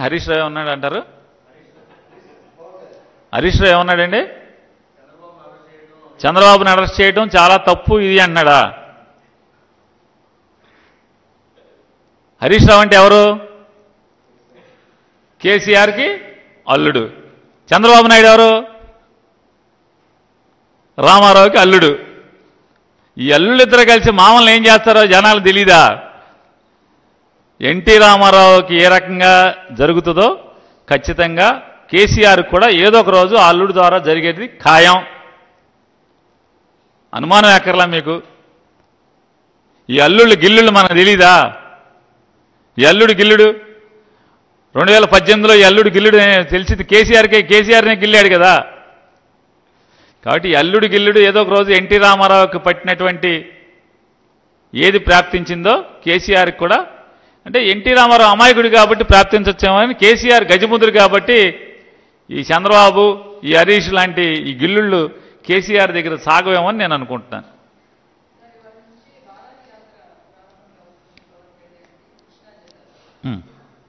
హరీష్ రావు ఏమన్నాడు అంటారు హరీష్ రావు ఏమన్నాడండి చంద్రబాబుని అరెస్ట్ చేయడం చాలా తప్పు ఇది అన్నాడా హరీష్ రావు అంటే ఎవరు కేసీఆర్కి అల్లుడు చంద్రబాబు నాయుడు ఎవరు రామారావుకి అల్లుడు ఈ అల్లుడిద్దరు కలిసి మామూలు ఏం చేస్తారో జనాలు తెలీదా ఎన్టీ రామారావుకి ఏ రకంగా జరుగుతుందో ఖచ్చితంగా కేసీఆర్ కూడా ఏదో ఒక రోజు ఆ అల్లుడి ద్వారా జరిగేది ఖాయం అనుమానం ఎక్కర్లా మీకు ఈ అల్లుళ్ళు గిల్లుళ్ళు మనకు తెలీదా ఈ అల్లుడు గిల్లుడు రెండు వేల పద్దెనిమిదిలో ఈ అల్లుడు గిల్లుడు తెలిసింది కేసీఆర్కే కేసీఆర్నే గిల్లాడు కదా కాబట్టి ఈ అల్లుడు గిల్లుడు ఏదో ఒక రోజు ఎన్టీ రామారావుకి పట్టినటువంటి ఏది ప్రాప్తించిందో కేసీఆర్కి కూడా అంటే ఎన్టీ రామారావు అమాయకుడు కాబట్టి ప్రాప్తించవచ్చేమో అని కేసీఆర్ గజముద్రు కాబట్టి ఈ చంద్రబాబు ఈ హరీష్ లాంటి ఈ గిల్లుళ్ళు కేసీఆర్ దగ్గర సాగవేమో అని నేను అనుకుంటున్నాను ఉమ్.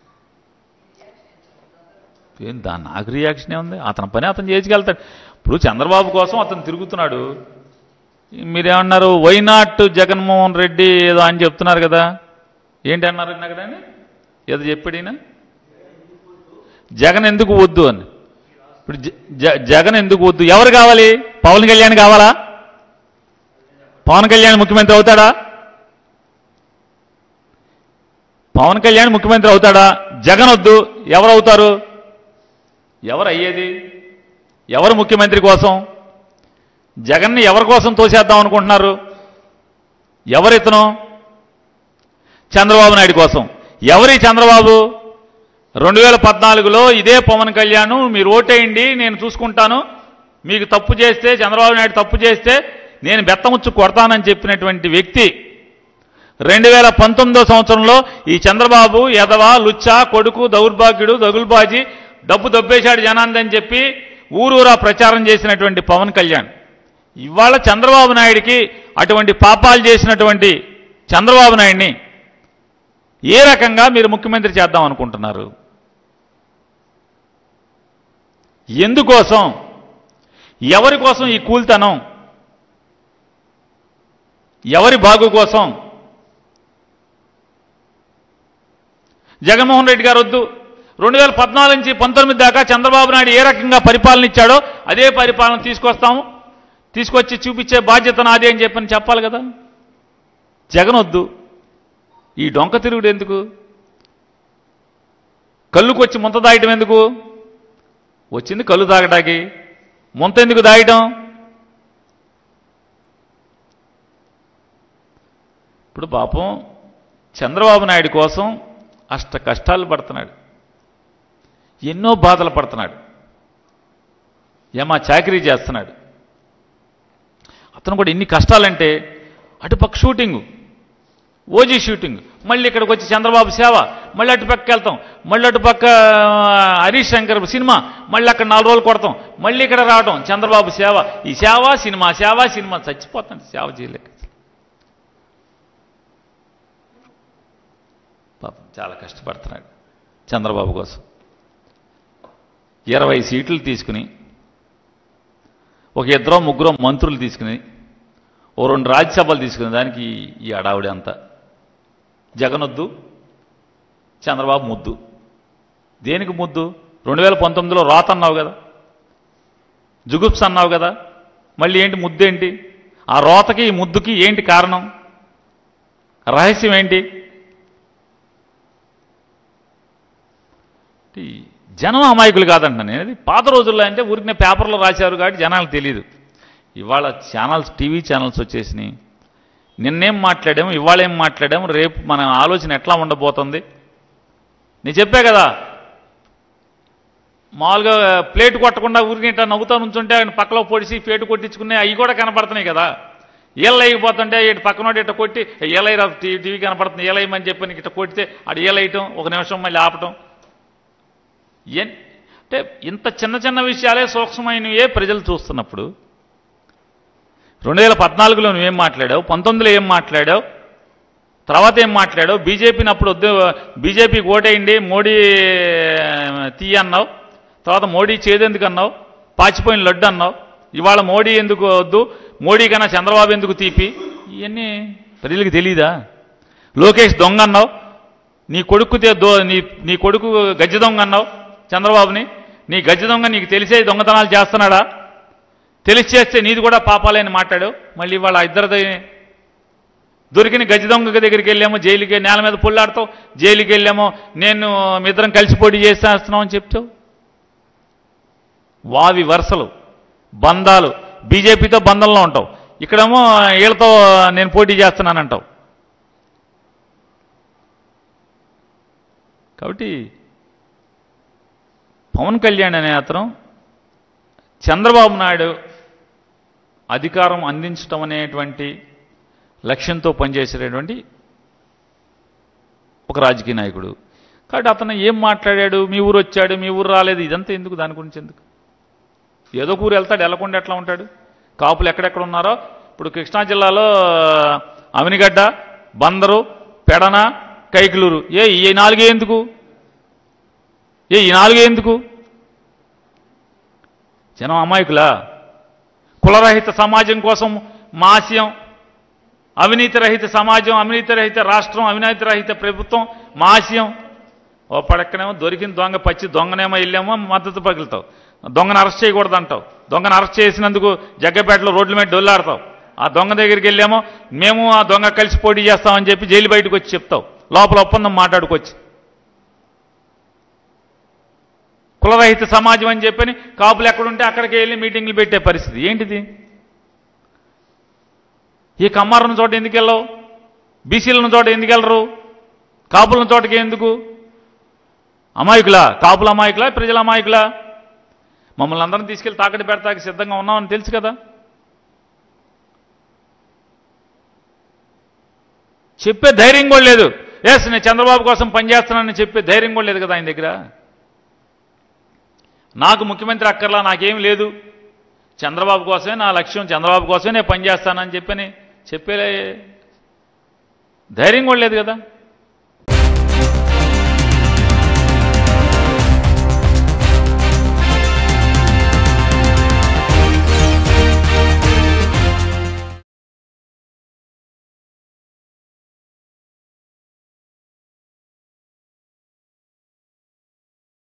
ఏం దా నాకు రియాక్షన్ ఉంది అతని పని అతను చేసుకెళ్తాడు ఇప్పుడు చంద్రబాబు కోసం అతను తిరుగుతున్నాడు మీరేమన్నారు వైనాట్ జగన్మోహన్ రెడ్డి ఏదో అని చెప్తున్నారు కదా ఏంటి అన్నారు ఇందాక దాన్ని? ఏదో చెప్పాడు ఈయన జగన్ ఎందుకు వద్దు అని ఇప్పుడు జ- జ- జగన్ ఎందుకు వద్దు ఎవరు కావాలి పవన్ కళ్యాణ్ కావాలా పవన్ కళ్యాణ్ ముఖ్యమంత్రి అవుతాడా పవన్ కళ్యాణ్ ముఖ్యమంత్రి అవుతాడా జగన్ వద్దు ఎవరు అవుతారు ఎవరు అయ్యేది ఎవరు ముఖ్యమంత్రి కోసం జగన్ని ఎవరి కోసం తోసేద్దాం అనుకుంటున్నారు ఎవరితను చంద్రబాబు నాయుడు కోసం ఎవరి చంద్రబాబు రెండు వేల పద్నాలుగులో ఇదే పవన్ కళ్యాణ్ మీరు ఓటేయండి నేను చూసుకుంటాను మీకు తప్పు చేస్తే చంద్రబాబు నాయుడు తప్పు చేస్తే నేను బెత్తముచ్చు కొడతానని చెప్పినటువంటి వ్యక్తి రెండు వేల పంతొమ్మిదో సంవత్సరంలో ఈ చంద్రబాబు యదవ లుచ్చా కొడుకు దౌర్భాగ్యుడు దగుల్బాజీ డబ్బు దొబ్బేశాడు జనాందని చెప్పి ఊరూరా ప్రచారం చేసినటువంటి పవన్ కళ్యాణ్ ఇవాళ చంద్రబాబు నాయుడికి అటువంటి పాపాలు చేసినటువంటి చంద్రబాబు నాయుడిని ఏ రకంగా మీరు ముఖ్యమంత్రి చేద్దాం అనుకుంటున్నారు ఎందుకోసం ఎవరి కోసం ఈ కూల్తనం ఎవరి బాగు కోసం జగన్మోహన్ రెడ్డి గారు వద్దు రెండు వేల పద్నాలుగు నుంచి పంతొమ్మిది దాకా చంద్రబాబు నాయుడు ఏ రకంగా పరిపాలన ఇచ్చాడో అదే పరిపాలన తీసుకొస్తాము తీసుకొచ్చి చూపించే బాధ్యత నాది అని చెప్పని చెప్పాలి కదా జగన్ వద్దు ఈ డొంక తిరుగుడు ఎందుకు కళ్ళుకు వచ్చి ముంత దాయటం ఎందుకు వచ్చింది కళ్ళు తాగటానికి ముంత ఎందుకు దాయటం ఇప్పుడు పాపం చంద్రబాబు నాయుడు కోసం అష్ట కష్టాలు పడుతున్నాడు ఎన్నో బాధలు పడుతున్నాడు ఏమా చాకరీ చేస్తున్నాడు అతను కూడా ఎన్ని కష్టాలంటే అటుపక్క షూటింగు ఓజీ షూటింగ్ మళ్ళీ ఇక్కడికి వచ్చి చంద్రబాబు సేవ మళ్ళీ అటు పక్కకి వెళ్తాం మళ్ళీ అటు పక్క ఆ, హరీష్ శంకర్ సినిమా మళ్ళీ అక్కడ నాలుగు రోజులు కొడతాం మళ్ళీ ఇక్కడ రావటం చంద్రబాబు సేవ ఈ సేవ సినిమా సేవ సినిమా చచ్చిపోతాడు సేవ చేయలేక పాపం చాలా కష్టపడుతున్నాడు చంద్రబాబు కోసం ఇరవై సీట్లు తీసుకుని ఒక ఇద్దరు ముగ్గురు మంత్రులు తీసుకుని ఓ రెండు రాజ్యసభలు తీసుకుని దానికి ఈ- ఈ అడావుడి అంతా జగనొద్దు చంద్రబాబు ముద్దు దేనికి ముద్దు రెండు వేల పంతొమ్మిదిలో రాత అన్నావు కదా జుగుప్స్ అన్నావు కదా మళ్ళీ ఏంటి ముద్దేంటి ఆ రోతకి ఈ ముద్దుకి ఏంటి కారణం రహస్యం ఏంటి ఈ జనం అమాయకులు కాదంటున్నాను నేను ఇది పాత రోజుల్లో అంటే ఊరికినే పేపర్లో రాశారు కాబట్టి జనాలకు తెలియదు ఇవాళ ఛానల్స్ టీవీ ఛానల్స్ వచ్చేసినాయి నిన్నేం మాట్లాడాము ఇవాళ ఏం మాట్లాడాము రేపు మన ఆలోచన ఎట్లా ఉండబోతుంది నేను చెప్పే కదా మామూలుగా ప్లేట్ కొట్టకుండా ఊరికి ఇట్లా నవ్వుతా నుంచుంటే ఆయన పక్కలో పొడిచి ప్లేట్ కొట్టించుకునే అవి కూడా కనపడుతున్నాయి కదా ఈళ్ళ అయిపోతుంటే ఇటు పక్కనోటి ఇట్లా కొట్టి ఈలైరా టీవీ కనపడుతుంది ఈలయ్యమని చెప్పి నీకు ఇట్లా కొడితే అటు ఈలయటం ఒక నిమిషం మళ్ళీ ఆపటం ఎన్ అంటే ఇంత చిన్న చిన్న విషయాలే సూక్ష్మమైనవే ప్రజలు చూస్తున్నప్పుడు రెండు వేల పద్నాలుగులో నువ్వేం మాట్లాడావు పంతొమ్మిదిలో ఏం మాట్లాడావు తర్వాత ఏం మాట్లాడు బీజేపీని అప్పుడు వద్దు బీజేపీకి ఓటేయండి మోడీ తీయ అన్నావు తర్వాత మోడీ చేదెందుకు అన్నావు పాచిపోయిన లడ్డు అన్నావు ఇవాళ మోడీ ఎందుకు వద్దు మోడీ కన్నా చంద్రబాబు ఎందుకు తీపి ఇవన్నీ ప్రజలకు తెలీదా లోకేష్ దొంగ అన్నావు నీ కొడుకు తే- దో నీ నీ కొడుకు గజ్జి దొంగ అన్నావు చంద్రబాబుని నీ గజ్జి దొంగ నీకు తెలిసే దొంగతనాలు చేస్తున్నాడా తెలిసి చేస్తే నీది కూడా పాపాలని మాట్లాడు మళ్ళీ వాళ్ళ ఇద్దరిది దొరికిన గజ్జి దొంగ దగ్గరికి వెళ్ళామో జైలుకి నేల మీద పుల్లాడతావు జైలుకి వెళ్ళామో నేను మీ ఇద్దరం కలిసి పోటీ చేసేస్తున్నాం అని చెప్తావు వావి వరుసలు బంధాలు బీజేపీతో బంధంలో ఉంటావు ఇక్కడేమో వీళ్ళతో నేను పోటీ చేస్తున్నానంటావు కాబట్టి పవన్ కళ్యాణ్ అనే అతను చంద్రబాబు నాయుడు అధికారం అందించటం అనేటువంటి లక్ష్యంతో పనిచేసేటటువంటి ఒక రాజకీయ నాయకుడు కాబట్టి అతను ఏం మాట్లాడాడు మీ ఊరు వచ్చాడు మీ ఊరు రాలేదు ఇదంతా ఎందుకు దాని గురించి ఎందుకు ఏదో ఒక ఊరు వెళ్తాడు వెళ్ళకుండా ఎట్లా ఉంటాడు కాపులు ఎక్కడెక్కడ ఉన్నారో ఇప్పుడు కృష్ణా జిల్లాలో అవినిగడ్డ బందరు పెడన కైకిలూరు ఏ ఈ నాలుగే ఎందుకు ఏ ఈ నాలుగే ఎందుకు జనం అమాయకులా కులరహిత సమాజం కోసం మాస్యం అవినీతి రహిత సమాజం అవినీతి రహిత రాష్ట్రం అవినీతి రహిత ప్రభుత్వం మాస్యం ఓ పడక్కనేమో దొరికిన దొంగ పచ్చి దొంగనేమో వెళ్ళామో మద్దతు పగులుతావు దొంగను అరెస్ట్ చేయకూడదు అంటావు దొంగను అరెస్ట్ చేసినందుకు జగ్గపేటలో రోడ్ల మీద డొల్లాడతావు ఆ దొంగ దగ్గరికి వెళ్ళామో మేము ఆ దొంగ కలిసి పోటీ చేస్తామని చెప్పి జైలు బయటకు వచ్చి చెప్తావు లోపల ఒప్పందం మాట్లాడుకొచ్చి కులరహిత సమాజం అని చెప్పని కాపులు ఎక్కడుంటే అక్కడికి వెళ్ళి మీటింగ్లు పెట్టే పరిస్థితి ఏంటిది ఈ కమ్మారున్న చోట ఎందుకు వెళ్ళవు బీసీలను చోట ఎందుకు వెళ్ళరు కాపుల చోటకి ఎందుకు అమాయకులా కాపుల అమాయకులా ప్రజల అమాయకులా మమ్మల్ని అందరం తీసుకెళ్లి తాకటి పెడతాకి సిద్ధంగా ఉన్నామని తెలుసు కదా చెప్పే ధైర్యం కూడా లేదు ఎస్ నేను చంద్రబాబు కోసం పనిచేస్తున్నానని చెప్పే ధైర్యం కూడా లేదు కదా ఆయన దగ్గర నాకు ముఖ్యమంత్రి అక్కర్లా నాకేం లేదు చంద్రబాబు కోసమే నా లక్ష్యం చంద్రబాబు కోసమే నేను పనిచేస్తానని చెప్పని చెప్పే ధైర్యం కూడా లేదు కదా